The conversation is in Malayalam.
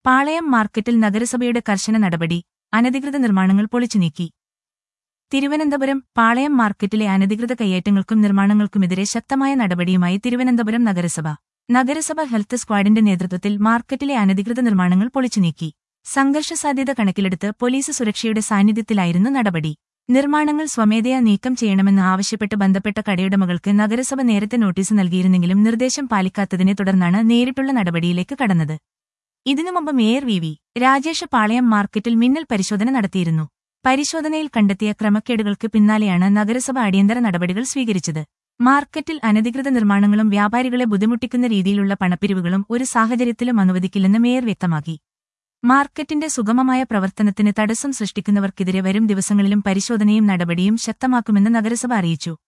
പാളയം മാർക്കറ്റിൽ നഗരസഭയുടെ കർശന നടപടി അനധികൃത നിർമ്മാണങ്ങൾ പൊളിച്ചു നീക്കി തിരുവനന്തപുരം പാളയം മാർക്കറ്റിലെ അനധികൃത കയ്യേറ്റങ്ങൾക്കും നിർമ്മാണങ്ങൾക്കുമെതിരെ ശക്തമായ നടപടിയുമായി തിരുവനന്തപുരം നഗരസഭ നഗരസഭ ഹെൽത്ത് സ്ക്വാഡിന്റെ നേതൃത്വത്തിൽ മാർക്കറ്റിലെ അനധികൃത നിർമ്മാണങ്ങൾ പൊളിച്ചു നീക്കി സംഘർഷ സാധ്യത കണക്കിലെടുത്ത് പോലീസ് സുരക്ഷയുടെ സാന്നിധ്യത്തിലായിരുന്നു നടപടി നിർമ്മാണങ്ങൾ സ്വമേധയാ നീക്കം ചെയ്യണമെന്ന് ആവശ്യപ്പെട്ട് ബന്ധപ്പെട്ട കടയുടമകൾക്ക് നഗരസഭ നേരത്തെ നോട്ടീസ് നൽകിയിരുന്നെങ്കിലും നിർദ്ദേശം പാലിക്കാത്തതിനെ തുടർന്നാണ് നേരിട്ടുള്ള നടപടിയിലേക്ക് കടന്നത് ഇതിനു മുമ്പ് mayor V V Rajesh Palayam മാർക്കറ്റിൽ മിന്നൽ പരിശോധന നടത്തിയിരുന്നു പരിശോധനയിൽ കണ്ടെത്തിയ ക്രമക്കേടുകൾക്ക് പിന്നാലെയാണ് നഗരസഭ അടിയന്തര നടപടികൾ സ്വീകരിച്ചത് മാർക്കറ്റിൽ അനധികൃത നിർമ്മാണങ്ങളും വ്യാപാരികളെ ബുദ്ധിമുട്ടിക്കുന്ന രീതിയിലുള്ള പണപ്പിരിവുകളും ഒരു സാഹചര്യത്തിലും അനുവദിക്കില്ലെന്ന് മേയർ വ്യക്തമാക്കി മാർക്കറ്റിന്റെ സുഗമമായ പ്രവർത്തനത്തിന് തടസ്സം സൃഷ്ടിക്കുന്നവർക്കെതിരെ വരും ദിവസങ്ങളിലും പരിശോധനയും നടപടിയും ശക്തമാക്കുമെന്ന് നഗരസഭ അറിയിച്ചു